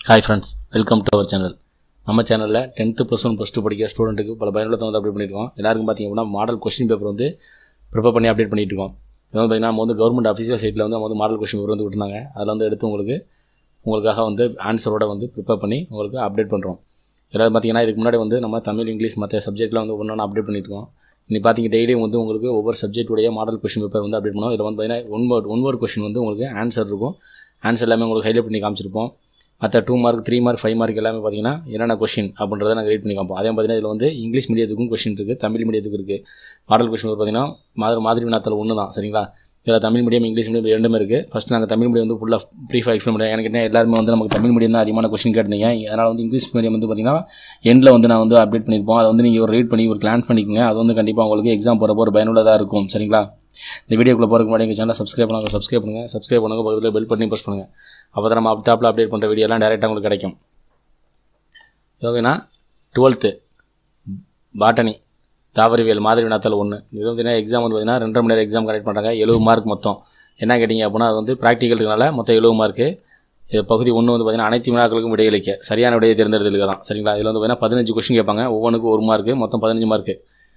hi friends welcome to our channel நம்ம சேனலில் tenth plus one plus two படிக்கிற ஸ்டூடெண்ட்டுக்கு பல பயனுள்ள தகவல் அப்டேட் பண்ணியிருக்கோம் எல்லாருக்கும் பார்த்தீங்க அப்படின்னா மாடல் கொஸ்டின் பேப்பர் வந்து ப்ரிப்பேர் பண்ணி அப்டேட் பண்ணிட்டு இருக்கோம் இது வந்து பார்த்தீங்கன்னா நம்ம வந்து கவர்மெண்ட் அஃபீஷியல் சைட்டில் வந்து நம்ம வந்து மாடல் கொஸ்டின் பேப்பர் வந்து விட்டுருந்தாங்க அதில் வந்து எடுத்து உங்களுக்கு உங்களுக்காக வந்து ஆன்சரோட வந்து ப்ரிப்பேர் பண்ணி உங்களுக்கு அப்டேட் பண்ணுறோம் எல்லாரும் பார்த்தீங்கன்னா இதுக்கு முன்னாடி வந்து நம்ம தமிழ் இங்கிலீஷ் மற்ற சப்ஜெக்ட்டில் வந்து ஒன்று ஒன்று அப்டேட் பண்ணியிருக்கோம் இன்னைக்கு பார்த்தீங்க டெய்லியும் வந்து உங்களுக்கு ஒவ்வொரு சப்ஜெக்ட்டுடைய மாடல் கொஸ்டின் பேப்பர் வந்து அப்டேட் பண்ணுவோம் இதில் வந்து பார்த்தீங்கன்னா one word one word question வந்து உங்களுக்கு ஆன்சர் இருக்கும் ஆன்சர் எல்லாமே உங்களுக்கு ஹைலைட் பண்ணி காமிச்சிருப்போம் மற்ற two mark three mark five mark எல்லாமே பார்த்தீங்கன்னா என்னென்ன கொஷின் அப்படின்றத நாங்கள் ரீட் பண்ணி காப்போம் அதே பார்த்தீங்கன்னா இதில் வந்து இங்கிலீஷ் மீடியத்துக்கும் கொஷின் இருக்குது தமிழ் மீடியத்துக்கு இருக்குது மாடல் கொஷின் பார்த்தீங்கன்னா மாதிரி மாதிரி வினாத்தில் ஒன்று தான் சரிங்களா இதில் தமிழ் மீடியம் இங்கிலீஷ் மீடியம் ரெண்டுமே இருக்குது ஃபஸ்ட் நாங்கள் தமிழ் மீடியம் வந்து ஃபுல்லாக ப்ரீஃபாக எக்ஸ்பிளைன் பண்ணுறேன் எனக்கு என்ன எல்லாருமே வந்து நமக்கு தமிழ் மீடியம் தான் அதிகமான கொஷின் கேட்டிருந்தீங்க அதனால் வந்து இங்கிலீஷ் மீடியம் வந்து பார்த்தீங்கன்னா எண்டில் வந்து நான் வந்து அப்டேட் பண்ணியிருப்போம் அதை வந்து நீங்கள் ஒரு ரீட் பண்ணி ஒரு கிளான் பண்ணிக்கோங்க அது வந்து கண்டிப்பாக உங்களுக்கு எக்ஸாம் போகிறப்போ ஒரு பயனுள்ளதாக இருக்கும் சரிங்களா இந்த வீடியோக்குள்ளே போகிறதுக்கு முன்னாடி எங்கள் சேனலை சப்ஸ்கிரைப் பண்ணுங்க சப்ஸ்கிரைப் பண்ணுங்கள் சப்ஸ்கிரைப் பண்ணுங்கள் பக்கத்தில் பெல் பண்ணி ப்ரெஸ் பண்ணுங்கள் அப்போ தான் நம்ம அப்டாப்பில் அப்டேட் பண்ணுற வீடியோலாம் டேரெக்டாக உங்களுக்கு கிடைக்கும் ஓகேண்ணா டுவெல்த்து பாட்டனி தாவரவியல் மாதிரி வினாத்தால் ஒன்று இது வந்து எக்ஸாம் வந்து பார்த்தீங்கன்னா ரெண்டரை மணி நேரம் எக்ஸாம் கனெக்ட் பண்ணுறாங்க எழுபது மார்க் மொத்தம் என்ன கேட்டிங்க அப்படின்னா அது வந்து ப்ராக்டிக்கலுக்குனால மொத்தம் எழுபது மார்க்கு இது பகுதி ஒன்று வந்து பார்த்தீங்கன்னா அனைத்து வினாக்களுக்கும் விடையளிக்க சரியான விடையை தேர்ந்தெடுத்தலுக்கு தான் சரிங்களா இதில் வந்து பார்த்தீங்கன்னா பதினஞ்சு கொஸ்டின் கேட்பாங்க ஒவ்வொன்றுக்கும் ஒரு மார்க்கு மொத்தம் பதினஞ்சு மார்க்கு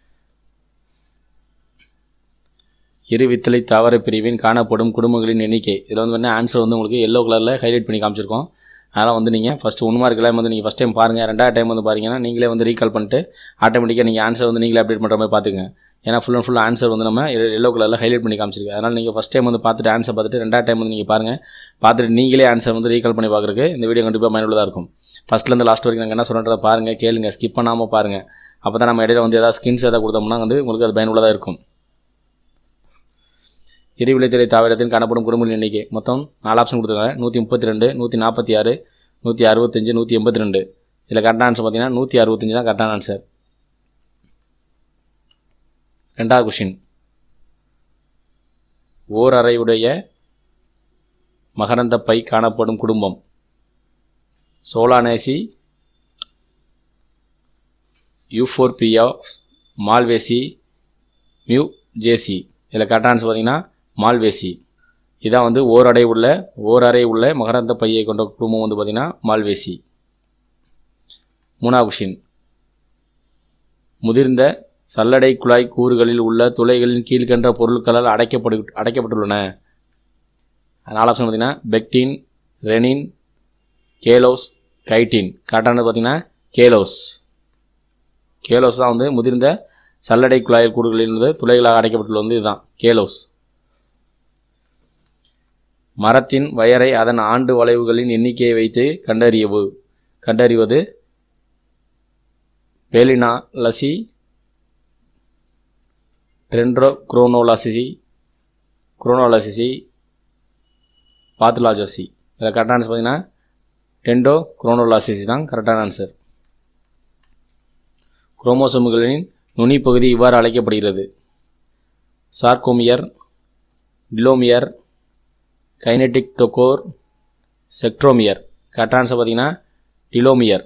இரு வித்தலை தாவர பிரிவின் காணப்படும் குடும்பங்களின் எண்ணிக்கை இதில் வந்து பார்த்தீங்கன்னா ஆன்சர் வந்து உங்களுக்கு எல்லோ கலரில் ஹைலைட் பண்ணி காமிச்சிருக்கோம் அதனால் வந்து நீங்கள் ஃபஸ்ட்டு ஒன் மார்க் எல்லாம் வந்து நீங்கள் ஃபஸ்ட் டைம் பாருங்கள் ரெண்டாவது டைம் வந்து பாருங்கன்னா நீங்களே வந்து ரீகால் பண்ணிட்டு ஆட்டோமேட்டிக்காக நீங்கள் ஆன்சர் வந்து நீங்களே அப்டேட் பண்ணுற மாதிரி பார்த்துங்க ஏன்னா ஃபுல் அண்ட் ஃபுல் ஆன்சர் வந்து நம்ம எல்லோ கலரில் ஹைலைட் பண்ணி காமிச்சிருக்கு அதனால் நீங்கள் ஃபஸ்ட் டைம் வந்து பார்த்துட்டு ஆன்சர் பார்த்துட்டு ரெண்டாவது டைம் வந்து நீங்கள் பாருங்கள் பார்த்துட்டு நீங்களே ஆன்சர் வந்து ரீகால் பண்ணி பார்க்குறதுக்கு இந்த வீடியோ கண்டிப்பாக பயனுள்ளதாக இருக்கும் ஃபஸ்ட்லேருந்து லாஸ்ட் வரைக்கும் நாங்கள் என்ன சொல்கிறத பாருங்கள் கேளுங்க ஸ்கிப் பண்ணாமல் பாருங்கள் அப்போ தான் நம்ம இடையில வந்து ஏதாவது ஸ்கின்ஸ் எதாவது கொடுத்தோம்னா வந்து உங்களுக்கு அது பயனுள்ளதாக இருக்கும் இரு விளைச்சலை தாவரத்தில் காணப்படும் குடும்பங்களின் எண்ணிக்கை மொத்தம் நாலு ஆப்ஷன் கொடுத்துருக்காங்க நூற்றி முப்பத்தி ரெண்டு நூற்றி நாற்பத்தி ஆறு நூற்றி அறுபத்தஞ்சு நூற்றி எண்பத்தி ரெண்டு இதில் கரெக்டான ஆன்சர் பார்த்தீங்கன்னா நூற்றி அறுபத்தஞ்சு தான் கரெக்டான ஆன்சர் ரெண்டாவது கொஷின் ஓர் அறையுடைய மகரந்த பை காணப்படும் குடும்பம் சோலானேசி யூஃபோர்பியா மால்வேசி மியூ ஜேசி இதில் கரெக்டான ஆன்சர் பார்த்தீங்கன்னா மால்வேசி இதான் வந்து ஓரடை உள்ள ஓரறை உள்ள மகரந்த பையை கொண்ட குடும்பம் வந்து பார்த்திங்கன்னா மால்வேசி மூணாவது கொஷின் முதிர்ந்த சல்லடை குழாய் கூறுகளில் உள்ள துளைகளின் கீழ்கண்ட பொருட்களால் அடைக்கப்படு அடைக்கப்பட்டுள்ளன நாலு ஆப்ஷன் பார்த்தீங்கன்னா பெக்டின் ரெனின் கேலோஸ் கைட்டின் கரெக்டானது பார்த்தீங்கன்னா கேலோஸ் கேலோஸ் தான் வந்து முதிர்ந்த சல்லடை குழாய் கூறுகளில் இருந்து துளைகளாக அடைக்கப்பட்டுள்ள வந்து இதுதான் கேலோஸ் மரத்தின் வயரை அதன் ஆண்டு வளைவுகளின் எண்ணிக்கையை வைத்து கண்டறியவு கண்டறிவது பேலினாலசி ட்ரெண்ட்ரோ குரோனோலாசிசி குரோனோலாசிசி பாத்துலாஜசி இதில் கரெக்டான ஆன்சர் பார்த்தீங்கன்னா டெண்டோ குரோனோலாசிசி தான் கரெக்டான ஆன்சர் குரோமோசோம்களின் நுனி பகுதி இவ்வாறு அழைக்கப்படுகிறது sarcomere telomere kinetochore centromere correct answer பார்த்தீங்கன்னா டிலோமியர்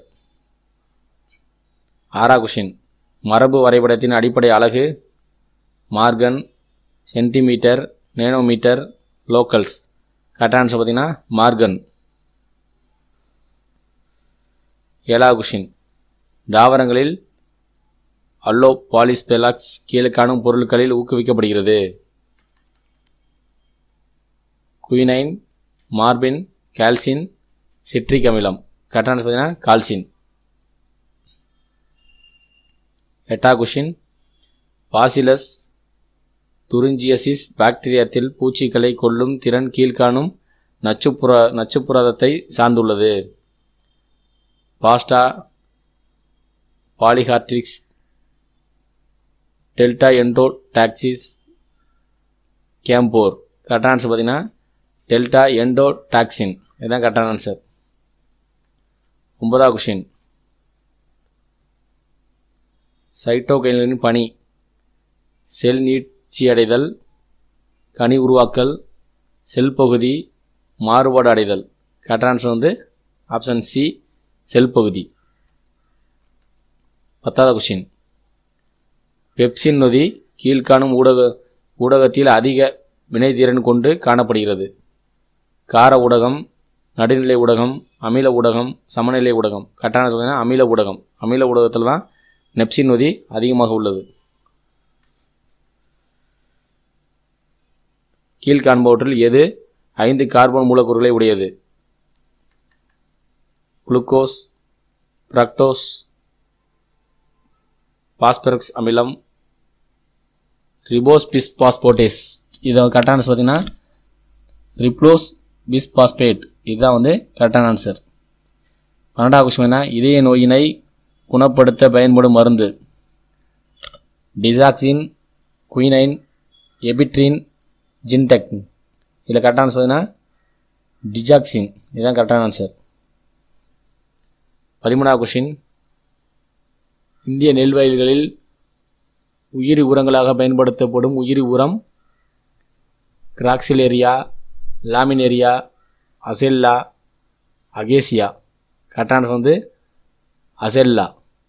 ஆறா கொஷின் மரபு வரைபடத்தின் அடிப்படை அலகு மார்கன் சென்டிமீட்டர் நேனோமீட்டர் லோக்கல்ஸ் கரெக்ட் ஆன்சர் பார்த்தீங்கன்னா மார்கன் ஏழாவது கொஷின் தாவரங்களில் அல்லோ பாலிஸ்பெலாக்ஸ் கீழே காணும் பொருட்களில் ஊக்குவிக்கப்படுகிறது குயினைன் மார்பின் கால்சின் சிட்ரிக் அமிலம் கரெக்டான பார்த்தீங்கன்னா கால்சின் எட்டா கொஷின் பாசிலஸ் துரிஞ்சியசிஸ் பாக்டீரியாத்தில் பூச்சிகளை கொல்லும் திறன் கீழ்காணும் நச்சுப்புற நச்சுப்புரதத்தை சார்ந்துள்ளது பாஸ்டா பாலிஹார்டிக்ஸ் டெல்டா என்டோடாக்சிஸ் கேம்போர் கரெக்டான ஆன்சர் பார்த்தீங்கன்னா டெல்டா எண்டோடாக்சின் இதுதான் கரெக்டான ஆன்சர் ஒன்பதாவது கொஷின் சைட்டோகைனின் பணி செல் நீட்சியடைதல் கனி உருவாக்கல் செல் பகுதி மாறுபாடு அடைதல் கரெக்டான ஆன்சர் வந்து ஆப்ஷன் சி செல் பகுதி பத்தாவது கொஷின் பெப்சின் நொதி கீழ்காணும் ஊடக ஊடகத்தில் அதிக வினைத்திறன் கொண்டு காணப்படுகிறது கார ஊடகம் நடுநிலை ஊடகம் அமில ஊடகம் சமநிலை ஊடகம் கரெக்டான பார்த்தீங்கன்னா அமில ஊடகம் அமில ஊடகத்தில் தான் நெப்சின் நொதி அதிகமாக உள்ளது கீழ்காண்பவற்றில் எது ஐந்து கார்பன் மூலக்கூறுகளை உடையது குளுக்கோஸ் பிரக்டோஸ் பாஸ்பரக்ஸ் அமிலம் ரிபோஸ் பிஸ் பாஸ்போட்டேஸ் இதை கரெக்டான ஆன்சர் பார்த்தீங்கன்னா ரிப்ளோஸ் பிஸ் பாஸ்பேட் இதுதான் வந்து கரெக்டான ஆன்சர் பன்னெண்டாவது கொஸ்டின் என்ன இதய நோயினை குணப்படுத்த பயன்படும் மருந்து டிசாக்சின் குயினைன் எபிட்ரின் ஜின்டெக் இதில் கரெக்டான ஆன்சர் பார்த்தீங்கன்னா டிஜாக்சின் இதுதான் கரெக்டான ஆன்சர் பதிமூணாவது கொஷின் இந்திய நெல் வயல்களில் உயிரி உரங்களாக பயன்படுத்தப்படும் உயிரி உரம் கிராக்சிலேரியா லாமினேரியா அசெல்லா அகேசியா கரெக்டான வந்து அசெல்லா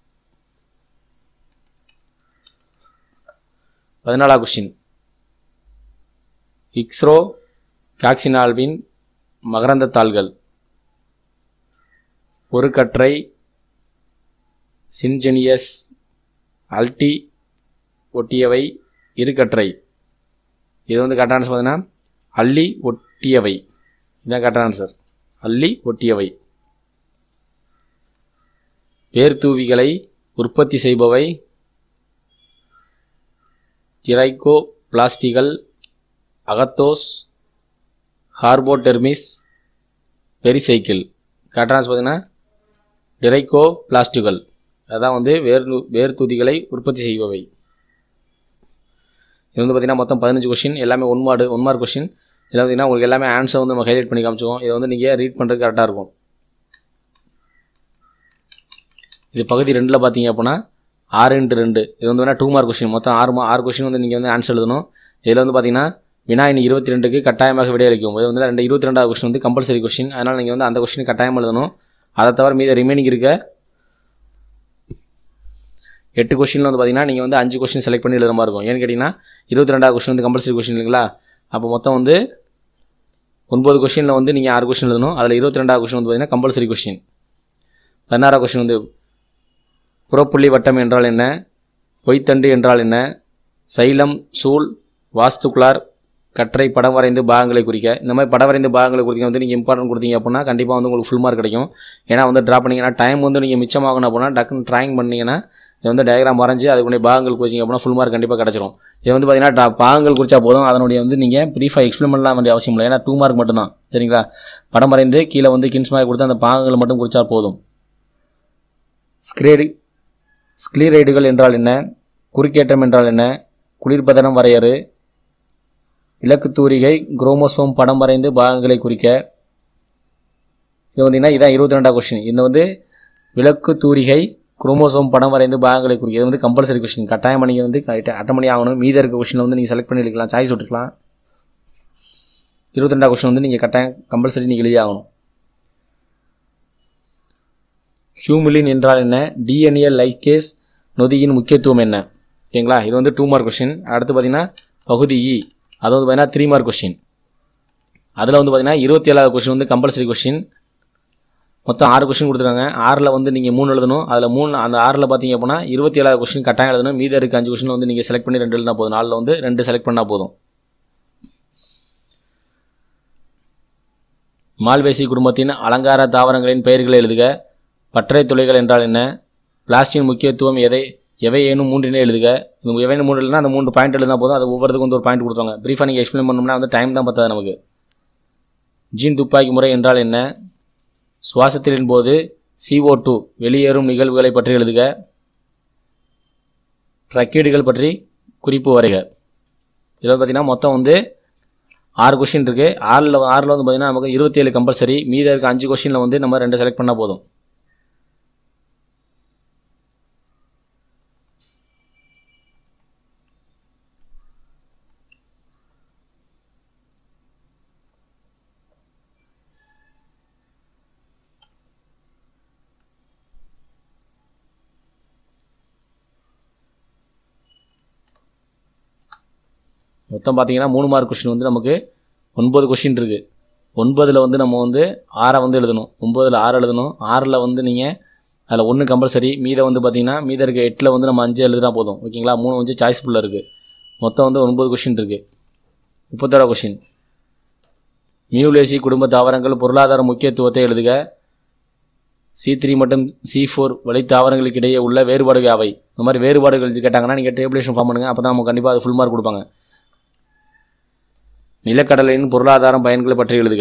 பதினாலாம் கொஷின் இக்ஸ்ரோ காக்சினால்வின் மகரந்த தாள்கள் ஒரு கற்றை சின்ஜெனியஸ் அல்டி ஒட்டியவை இருக்கற்றை இது வந்து கரெக்டான ஆன்சர் பார்த்தீங்கன்னா அள்ளி ஒட்டியவை இதுதான் கரெக்டான ஆன்சர் அள்ளி ஒட்டியவை வேர்தூவிகளை உற்பத்தி செய்பவை திரைக்கோ பிளாஸ்டிகள் அகத்தோஸ் ஹார்போடெர்மிஸ் பெரிசைக்கிள் கரெக்டான ஆன்சர் பார்த்தீங்கன்னா டிரைக்கோ பிளாஸ்டிகள் அதான் வந்து வேர் வேர்தூதிகளை உற்பத்தி செய்பவை இது வந்து பார்த்தீங்கன்னா மொத்தம் பதினஞ்சு கொஷின் எல்லாமே one mark one mark question இதில் பார்த்தீங்கன்னா உங்களுக்கு எல்லாமே ஆன்சர் வந்து நம்ம ஹைலைட் பண்ணி காமிச்சிக்கோம் இதை வந்து நீங்கள் ரீட் பண்ணுறது கரெக்டாக இருக்கும் இது பகுதி ரெண்டில் பார்த்தீங்க அப்படின்னா ஆறு இன்ட்டு ரெண்டு இது வந்து வேணால் டூ மார்க் கொஷின் மொத்தம் ஆறு மா ஆறு கொஷின் வந்து நீங்கள் வந்து ஆன்சர் எழுதணும் இதில் வந்து பார்த்தீங்கன்னா வினாயின் இருபத்தி ரெண்டுக்கு கட்டாயமாக விடையளிக்கும் இது வந்து ரெண்டு இருபத்தி ரெண்டாவது கொஷின் வந்து கம்பல்சரி கொஷின் அதனால் நீங்கள் வந்து அந்த கொஷின் கட்டாயம் எழுதணும் அதை தவிர மீத ரிமைனிங் இருக்க எட்டு கொஷினில் வந்து பார்த்தீங்கன்னா நீங்கள் வந்து அஞ்சு கொஷின் செலக்ட் பண்ணி எழுதுற மாதிரி இருக்கும் ஏன்னு கேட்டிங்கன்னா இருபத்தி ரெண்டாவது கொஷின் வந்து கம்பல்சரி கொஷின் இல்லைங்களா அப்போ மொத்தம் வந்து ஒன்பது கொஷினில் வந்து நீங்கள் ஆறு கொஷின் எழுதணும் அதில் இருபத்தி ரெண்டாவது கொஷின் வந்து பார்த்தீங்கன்னா கம்பல்சரி கொஷின் பதினாறாவது கொஷின் வந்து புறப்புள்ளி வட்டம் என்றால் என்ன பொய்த்தண்டு என்றால் என்ன சைலம் சூல் வாஸ்துக்குலார் கற்றை படம் வரைந்து பாகங்களை குறிக்க இந்த மாதிரி படம் வரைந்து பாகங்களை குறிக்க வந்து நீங்கள் இம்பார்ட்டன்ட் கொடுத்தீங்க அப்படின்னா கண்டிப்பாக வந்து உங்களுக்கு ஃபுல் மார்க் கிடைக்கும் ஏன்னா வந்து ட்ரா பண்ணிங்கன்னா டைம் வந்து நீங்கள் மிச்சமாகணும் அப்படின்னா டக்குன்னு ட்ராயிங் பண்ணீங்கன்னா இது வந்து டயக்ராம் வரைஞ்சி அதுக்குடைய பாகங்கள் குறிச்சிங்க அப்படின்னா ஃபுல் மார்க் கண்டிப்பாக கிடச்சிரும் இது வந்து பார்த்தீங்கன்னா ட்ரா- பாகங்கள் குறிச்சா போதும் அதனுடைய வந்து நீங்கள் ப்ரீஃபாக எக்ஸ்பிளைன் பண்ணலாம் வேண்டிய அவசியம் இல்லை ஏன்னா டூ மார்க் மட்டும்தான் சரிங்களா படம் வரைந்து கீழே வந்து கின்ஸ் மார்க் கொடுத்து அந்த பாகங்கள் மட்டும் குறிச்சா போதும் ஸ்கிரேடு ஸ்க்ளீரைடுகள் என்றால் என்ன குறுக்கேற்றம் என்றால் என்ன குளிர்பதனம் வரையறு இலக்கு தூரிகை குரோமோசோம் படம் வரைந்து பாகங்களை குறிக்க இது வந்தீங்கன்னா இதான் இருபத்தி ரெண்டாவது கொஸ்டின் இந்த வந்து விளக்கு தூரிகை குரோமோசோம் படம் வரைந்து பாகங்களை குறிக்க இது வந்து கம்பல்சரி கொஸ்டின் கட்டாயம் நீங்கள் வந்து அட்டன் பண்ணி ஆகணும் மீத இருக்க கொஸ்டின் வந்து நீங்கள் செலக்ட் பண்ணி எடுக்கலாம் சாய்ஸ் விட்டுக்கலாம் இருபத்தி ரெண்டாவது கொஸ்டின் வந்து நீங்கள் கட்டாயம் கம்பல்சரி நீங்கள் எழுதி ஆகணும் ஹியூமிலின் என்றால் என்ன டிஎன்ஏ லைகேஸ் நொதியின் முக்கியத்துவம் என்ன ஓகேங்களா இது வந்து டூ மார்க் கொஸ்டின் அடுத்து பார்த்தீங்கன்னா பகுதி இ அது வந்து பார்த்தீங்கன்னா த்ரீ மார்க் கொஸ்டின் அதில் வந்து பார்த்தீங்கன்னா இருபத்தி ஏழாவது கொஸ்டின் வந்து கம்பல்சரி கொஸ்டின் மொத்தம் ஆறு கொஸ்டின் கொடுத்துருக்காங்க ஆறில் வந்து நீங்கள் மூணு எழுதணும் அதில் மூணு அந்த ஆறில் பார்த்தீங்க அப்படின்னா இருபத்தி ஏழாவது கொஸ்டின் கட்டாயம் எழுதணும் மீதி இருக்க அஞ்சு கொஸ்டின் வந்து நீங்கள் செலக்ட் பண்ணி ரெண்டு எழுதினா போதும் நாலில் வந்து ரெண்டு செலக்ட் பண்ணால் போதும் மால்வேசி குடும்பத்தின் அலங்கார தாவரங்களின் பெயர்களை எழுதுக பற்றை துளைகள் என்றால் என்ன பிளாஸ்டின் முக்கியத்துவம் எதை எவை ஏனும் மூன்றினே எழுதுக இது எவைன்னு மூணு எழுதுனா அந்த மூணு பாயிண்ட் எழுதினா போதும் அது ஒவ்வொருத்துக்கும் வந்து ஒரு பாயிண்ட் கொடுத்துருவாங்க ப்ரீஃபாக நீங்கள் எக்ஸ்பிளைன் பண்ணோம்னா வந்து டைம் தான் பத்தாது நமக்கு ஜீன் துப்பாக்கி முறை என்றால் என்ன சுவாசத்தின் போது CO2 டூ வெளியேறும் நிகழ்வுகளை பற்றி எழுதுக ட்ரக்கீடுகள் பற்றி குறிப்பு வரைக இதில் பார்த்தீங்கன்னா மொத்தம் வந்து ஆறு கொஷின் இருக்குது ஆறில் ஆறில் வந்து பார்த்தீங்கன்னா நமக்கு இருபத்தேழு கம்பல்சரி மீத இருக்க அஞ்சு கொஷினில் வந்து நம்ம ரெண்டு செலக்ட் பண்ணால் போதும் மொத்தம் பார்த்தீங்கன்னா மூணு மார்க் கொஷின் வந்து நமக்கு ஒன்பது கொஷின் இருக்குது ஒன்பதில் வந்து நம்ம வந்து ஆறை வந்து எழுதணும் ஒம்பதில் ஆறு எழுதணும் ஆறில் வந்து நீங்கள் அதில் ஒன்று கம்பல்சரி மீதை வந்து பார்த்தீங்கன்னா மீத இருக்க எட்டில் வந்து நம்ம அஞ்சு எழுதுனா போதும் ஓகேங்களா மூணு வந்து சாய்ஸ் ஃபுல்லாக இருக்குது மொத்தம் வந்து ஒன்பது கொஷின் இருக்குது முப்பத்தாறு கொஷின் மியூலேசி குடும்ப தாவரங்கள் பொருளாதார முக்கியத்துவத்தை எழுதுக சி த்ரீ மற்றும் சி ஃபோர் வழி தாவரங்களுக்கு இடையே உள்ள வேறுபாடுகள் அவை இந்த மாதிரி வேறுபாடுகள் கேட்டாங்கன்னா நீங்கள் டேபிளேஷன் ஃபார்ம் பண்ணுங்கள் அப்போ தான் நமக்கு கண்டிப்பாக அது ஃபுல் மார்க் கொடுப்பாங்க நிலக்கடலையின் பொருளாதாரம் பயன்களை பற்றி எழுதுக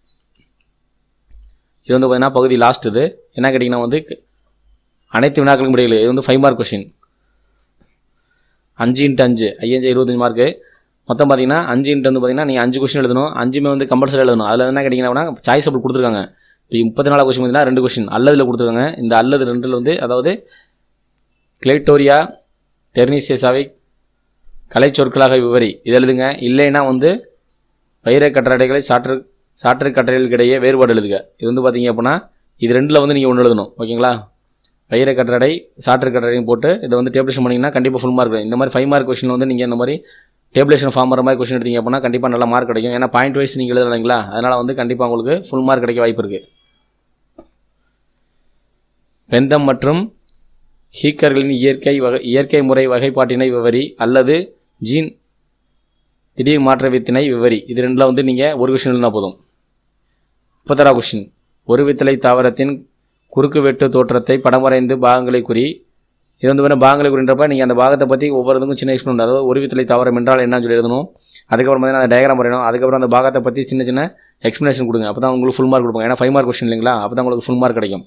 இது வந்து பார்த்தீங்கன்னா பகுதி லாஸ்ட் இது என்ன கேட்டிங்கன்னா வந்து அனைத்து வினாக்களுக்கும் முடியல இது வந்து ஃபைவ் மார்க் கொஷின் அஞ்சு இன்ட்டு அஞ்சு ஐயஞ்சு இருபத்தஞ்சு மார்க்கு மொத்தம் பார்த்தீங்கன்னா அஞ்சு இன்ட்டு வந்து பார்த்தீங்கன்னா நீங்கள் அஞ்சு கொஷின் எழுதணும் அஞ்சுமே வந்து கம்பல்சரி எழுதணும் அதில் என்ன கேட்டிங்கன்னா சாய்ஸ் அப்படி கொடுத்துருக்காங்க இப்போ முப்பத்தி நாலு கொஷின் பார்த்தீங்கன்னா ரெண்டு கொஷின் அல்லதில் கொடுத்துருக்காங்க இந்த அல்லது ரெண்டில் வந்து அதாவது கிளைட்டோரியா டெர்னிசியஸாவை கலைச்சொற்களாக விவரி இது எழுதுங்க இல்லைன்னா வந்து வைர கட்டடைகளை சாற்று சாற்று கட்டளைகளுக்கிடையே வேறுபாடு எழுதுக இது வந்து பார்த்தீங்க அப்படின்னா இது ரெண்டில் வந்து நீங்கள் ஒன்று எழுதணும் ஓகேங்களா வைர கட்டடை சாற்று கட்டடையும் போட்டு இதை வந்து டேபிளேஷன் பண்ணிங்கன்னா கண்டிப்பாக ஃபுல் மார்க் கிடைக்கும் இந்த மாதிரி ஃபைவ் மார்க் கொஷின் வந்து நீங்கள் இந்த மாதிரி டேபிளேஷன் ஃபார்ம் வர மாதிரி கொஷின் எடுத்தீங்க அப்படின்னா கண்டிப்பாக நல்ல மார்க் கிடைக்கும் ஏன்னா பாயிண்ட் வைஸ் நீங்கள் எழுதுறீங்களா அதனால் வந்து கண்டிப்பாக உங்களுக்கு ஃபுல் மார்க் கிடைக்க வாய்ப்பு இருக்குது வெந்தம் மற்றும் ஹீக்கர்களின் இயற்கை வகை இயற்கை முறை வகைப்பாட்டினை விவரி அல்லது ஜீன் திடீர் மாற்ற வித்தினை விவரி இது ரெண்டில் வந்து நீங்கள் ஒரு கொஷின் எழுதினா போதும் முப்பத்தாறா கொஷின் ஒரு வித்தலை தாவரத்தின் குறுக்கு வெட்டு தோற்றத்தை படம் வரைந்து பாகங்களை குறி இது வந்து வேணும் பாகங்களை குறின்றப்ப நீங்கள் அந்த பாகத்தை பற்றி ஒவ்வொருத்துக்கும் சின்ன எக்ஸ்பிளன் அதாவது ஒரு வித்தலை தாவரம் என்றால் என்னன்னு சொல்லி எழுதணும் அதுக்கப்புறம் பார்த்தீங்கன்னா அந்த டயக்ராம் வரையணும் அதுக்கப்புறம் அந்த பாகத்தை பற்றி சின்ன சின்ன எக்ஸ்ப்ளனேஷன் கொடுங்க அப்போ தான் உங்களுக்கு ஃபுல் மார்க் கொடுப்பாங்க ஏன்னா ஃபைவ் மார்க் கொஷின் இல்லைங்களா அப்போ தான் உங்களுக்கு ஃபுல் மார்க் கிடைக்கும்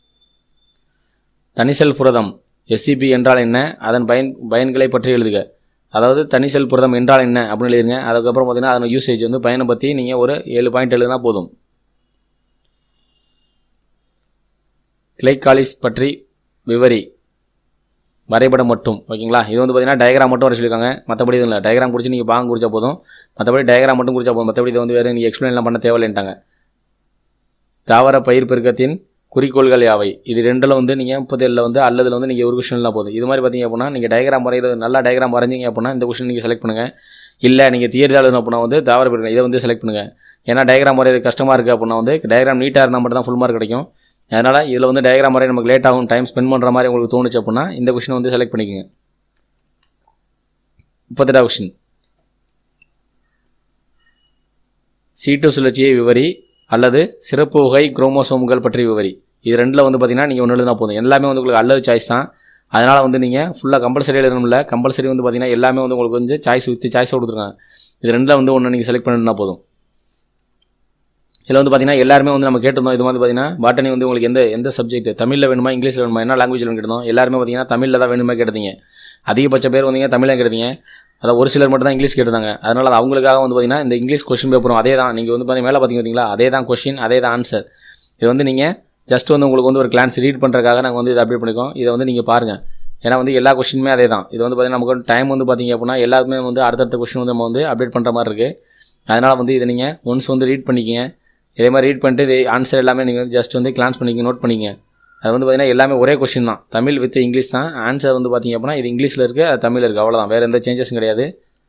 தனிசெல் புரதம் எஸ்சிபி என்றால் என்ன அதன் பயன் பயன்களை பற்றி எழுதுக அதாவது தனிசெல் புரதம் என்றால் என்ன அப்படின்னு எழுதுங்க அதுக்கப்புறம் பார்த்தீங்கன்னா அதன் யூசேஜ் வந்து பயனை பற்றி நீங்கள் ஒரு ஏழு பாயிண்ட் எழுதுனா போதும் கிளைகாலிஸ் பற்றி விவரி வரைபடம் மட்டும் ஓகேங்களா இது வந்து பார்த்தீங்கன்னா டயக்ராம் மட்டும் வர சொல்லியிருக்காங்க மற்றபடி இது இல்லை டயக்ராம் குறித்து நீங்கள் பாங்க குறிச்சா போதும் மற்றபடி டயக்ராம் மட்டும் குறிச்சா போதும் மற்றபடி இதை வந்து வேறு நீங்கள் எக்ஸ்பிளைன்லாம் பண்ண தேவையில்லைன்ட்டாங்க தாவர பயிர் பெருக்கத்தின் குறிக்கோள்கள் யாவை இது ரெண்டில் வந்து நீங்கள் முப்பத்தேழில் வந்து அல்லதில் வந்து நீங்கள் ஒரு கொஷின்லாம் போதும் இது மாதிரி பார்த்தீங்க அப்படின்னா நீங்கள் டயக்ராம் வரைகிறது நல்லா டயக்ராம் வரைஞ்சிங்க அப்படின்னா இந்த கொஷின் நீங்கள் செலக்ட் பண்ணுங்கள் இல்லை நீங்கள் தியரி தான் எழுதணும் அப்படின்னா வந்து தாவர பெருக்கம் இதை வந்து செலக்ட் பண்ணுங்கள் ஏன்னா டயக்ராம் வரைகிறது கஷ்டமாக இருக்குது அப்படின்னா வந்து டயக்ராம் நீட்டாக இருந்தால் மட்டும் தான் ஃபுல் மார்க் கிடைக்கும் அதனால் இதில் வந்து டயக்ராம் வரைய நமக்கு லேட் ஆகும் டைம் ஸ்பெண்ட் பண்ணுற மாதிரி உங்களுக்கு தோணுச்சு அப்படின்னா இந்த கொஷினை வந்து செலக்ட் பண்ணிக்கோங்க முப்பத்தெட்டா கொஷின் சீட்டு சுழற்சியை விவரி அல்லது சிறப்பு வகை குரோமோசோம்கள் பற்றி விவரி இது ரெண்டில் வந்து பார்த்தீங்கன்னா நீங்கள் ஒன்று எழுதினா போதும் எல்லாமே வந்து உங்களுக்கு அல்லது சாய்ஸ் தான் அதனால் வந்து நீங்கள் ஃபுல்லாக கம்பல்சரி எழுதணும்ல கம்பல்சரி வந்து பார்த்தீங்கன்னா எல்லாமே வந்து உங்களுக்கு வந்து சாய்ஸ் வித்து சாய்ஸ் கொடுத்துருக்காங்க இது ரெண்டில் வந்து ஒன்று நீங்கள் செலக்ட் பண்ணணும்னா போதும் இதில் வந்து பார்த்தீங்கன்னா எல்லாருமே வந்து நம்ம கேட்டிருந்தோம் இது வந்து பார்த்தீங்கன்னா பாட்டனி வந்து உங்களுக்கு எந்த எந்த சப்ஜெக்ட் தமிழில் வேணுமா இங்கிலீஷில் வேணுமா என்ன லாங்குவேஜில் கேட்டிருந்தோம் எல்லாருமே பார்த்தீங்கன்னா தமிழில் தான் வேணுமா கேட்டீங்க அதிகபட்ச பேர் வந்தீங்க தமிழில் கேட்டீங்க அதான் ஒரு சிலர் மட்டும் தான் இங்கிலீஷ் கேட்டிருந்தாங்க அதனால் அது அவங்களுக்காக வந்து பார்த்தீங்கன்னா இந்த இங்கிலீஷ் கொஷின் பேப்பரும் அதே தான் நீங்கள் வந்து பார்த்தீங்கன்னா மேலே பார்த்தீங்க பார்த்தீங்களா அதே தான் கொஷின் அதே தான் ஆன்சர் இது வந்து நீங்கள் ஜஸ்ட் வந்து உங்களுக்கு வந்து ஒரு கிளான்ஸ் ரீட் பண்ணுறதுக்காக நாங்கள் வந்து இதை அப்டேட் பண்ணிக்கோம் இதை வந்து நீங்கள் பாருங்கள் ஏன்னா வந்து எல்லா கொஷினுமே அதே தான் இது வந்து பார்த்தீங்கன்னா நமக்கு டைம் வந்து பார்த்தீங்க அப்படின்னா எல்லாருமே வந்து அடுத்தடுத்த கொஷின் வந்து நம்ம வந்து அப்டேட் பண்ணுற மாதிரி இருக்குது அதனால் வந்து இதை நீங்கள் ஒன்ஸ் வந்து ரீட் பண்ணிக்கிங்க இதே மாதிரி ரீட் பண்ணிட்டு இது ஆன்சர் எல்லாமே நீங்கள் வந்து ஜஸ்ட் வந்து கிளான்ஸ் பண்ணிக்க நோட் பண்ணிங்க அது வந்து பார்த்தீங்கன்னா எல்லாமே ஒரே கொஷின் தான் தமிழ் வித் இங்கிலீஷ் தான் ஆன்சர் வந்து பார்த்தீங்க அப்படின்னா இது இங்கிலீஷில் இருக்குது அது தமிழில் இருக்குது அவ்வளோதான் வேறு எந்த சேஞ்சஸும் கிடையாது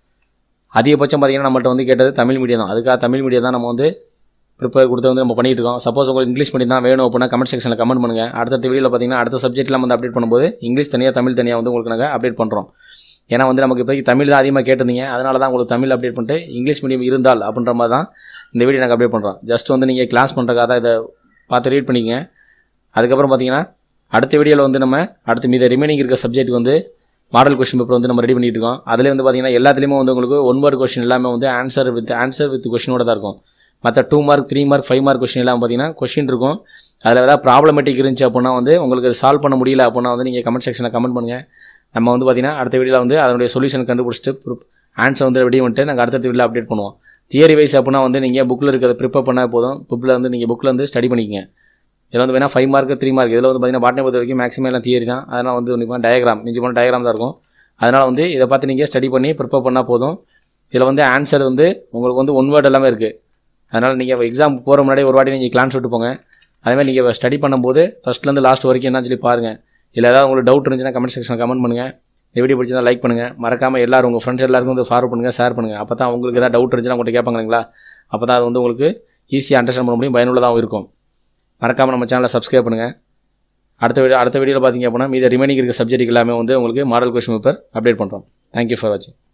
அதிகபட்சம் பார்த்தீங்கன்னா நம்மள்ட்ட வந்து கேட்டது தமிழ் மீடியம் தான் அதுக்காக தமிழ் மீடியம் தான் நம்ம வந்து ப்ரிப்பேர் கொடுத்து வந்து நம்ம பண்ணிட்டு இருக்கோம் சப்போஸ் உங்களுக்கு இங்கிலீஷ் மீடியம் தான் வேணும் அப்படின்னா கமெண்ட் செக்ஷனில் கமெண்ட் பண்ணுங்கள் அடுத்த வீடியோவில் பார்த்தீங்கன்னா அடுத்த சப்ஜெக்ட்லாம் வந்து அப்டேட் பண்ணும்போது இங்கிலீஷ் தனியாக தமிழ் தனியாக வந்து உங்களுக்கு நாங்கள் அப்டேட் பண்ணுறோம் ஏன்னா வந்து நமக்கு இப்போதைக்கு தமிழ் தான் அதிகமாக கேட்டிருந்தீங்க அதனால தான் உங்களுக்கு தமிழ் அப்டேட் பண்ணிட்டு இங்கிலீஷ் மீடியம் இருந்தால் அப்படின்ற மாதிரி தான் இந்த வீடியோ நாங்கள் அப்டேட் பண்ணுறோம் ஜஸ்ட் வந்து நீங்கள் கிளாஸ் பண்ணுறக்காக தான் இதை பார்த்து ரீட் பண்ணிக்கங்க அதுக்கப்புறம் பார்த்தீங்கன்னா அடுத்த வீடியோவில் வந்து நம்ம அடுத்து மீத ரிமைனிங் இருக்க சப்ஜெக்ட் வந்து மாடல் கொஸ்டின் பேப்பர் வந்து நம்ம ரெடி பண்ணிட்டு இருக்கோம் அதில் வந்து பார்த்தீங்கன்னா எல்லாத்துலேயுமே வந்து உங்களுக்கு ஒன் மார்க் கொஸ்டின் எல்லாமே வந்து ஆன்சர் வித் ஆன்சர் வித் கொஸ்டினோட தான் இருக்கும் மற்ற two mark three mark five mark question எல்லாம் பார்த்தீங்கன்னா கொஸ்டின் இருக்கும் அதில் ஏதாவது ப்ராப்ளமேட்டிக் இருந்துச்சு அப்படின்னா வந்து உங்களுக்கு சால்வ் பண்ண முடியல அப்படின்னா வந்து நீங்கள் கமெண்ட் செக்ஷனில் கமெண்ட் பண்ணுங்கள் நம்ம வந்து பார்த்தீங்கன்னா அடுத்த வீடியோவில் வந்து அதனுடைய சொல்யூஷன் கண்டுபிடிச்சிட்டு ஆன்சர் வந்து ரெடி பண்ணிட்டு நாங்கள் அடுத்த வீடியோவில் அப்டேட் பண்ணுவோம் தியரி வைஸ் அப்படின்னா வந்து நீங்கள் புக்கில் இருக்கிறத ப்ரிப்பேர் பண்ணால் போதும் புக்கில் வந்து நீங்கள் புக்கில் வந்து ஸ்டடி பண்ணிக்கங்க இதில் வந்து வேணால் ஃபைவ் மார்க் த்ரீ மார்க் இதில் வந்து பார்த்தீங்கன்னா பாட்டனை பொறுத்த வரைக்கும் மேக்ஸிமம் எல்லாம் தியரி தான் அதனால் வந்து நீங்கள் டயக்ராம் மிஞ்சி போன டயக்ராம் தான் இருக்கும் அதனால் வந்து இதை பார்த்து நீங்கள் ஸ்டடி பண்ணி ப்ரிப்பேர் பண்ணால் போதும் இதில் வந்து ஆன்சர் வந்து உங்களுக்கு வந்து ஒன் வேர்ட் எல்லாமே இருக்குது அதனால் நீங்கள் எக்ஸாம் போகிற முன்னாடி ஒரு வாட்டி நீங்கள் கிளான்ஸ் விட்டு போங்க அதேமாதிரி நீங்கள் ஸ்டடி பண்ணும்போது ஃபஸ்ட்லேருந்து லாஸ்ட் வரைக்கும் என்ன சொல்லி பாருங்கள் இதில் ஏதாவது உங்களுக்கு டவுட் இருந்துச்சுன்னா கமெண்ட் செக்ஷனில் கமெண்ட் பண்ணுங்கள் இந்த வீடியோ பிடிச்சதா லைக் பண்ணுங்கள் மறக்காமல் எல்லாரும் உங்கள் ஃப்ரெண்ட்ஸ் எல்லாருக்கும் வந்து ஃபார்வர்ட் பண்ணுங்கள் ஷேர் பண்ணுங்கள் அப்போ தான் உங்களுக்கு ஏதாவது டவுட் இருந்துச்சுன்னா உங்கள்கிட்ட கேட்பாங்க இல்லைங்களா அப்போ தான் அது வந்து உங்களுக்கு ஈஸியாக அண்டர்ஸ்டாண்ட் பண்ண முடியும் பயனுள்ளதாகவும் இருக்கும் மறக்காமல் நம்ம சேனலை சப்ஸ்கிரைப் பண்ணுங்கள் அடுத்த வீடியோ அடுத்த வீடியோவில் பார்த்தீங்க அப்படின்னா மீதி ரிமைனிங் இருக்க சப்ஜெக்ட் எல்லாமே வந்து உங்களுக்கு மாடல் கொஸ்டின் பேப்பர் அப்டேட் பண்ணுறோம் தேங்க்யூ ஃபார் வாட்சிங்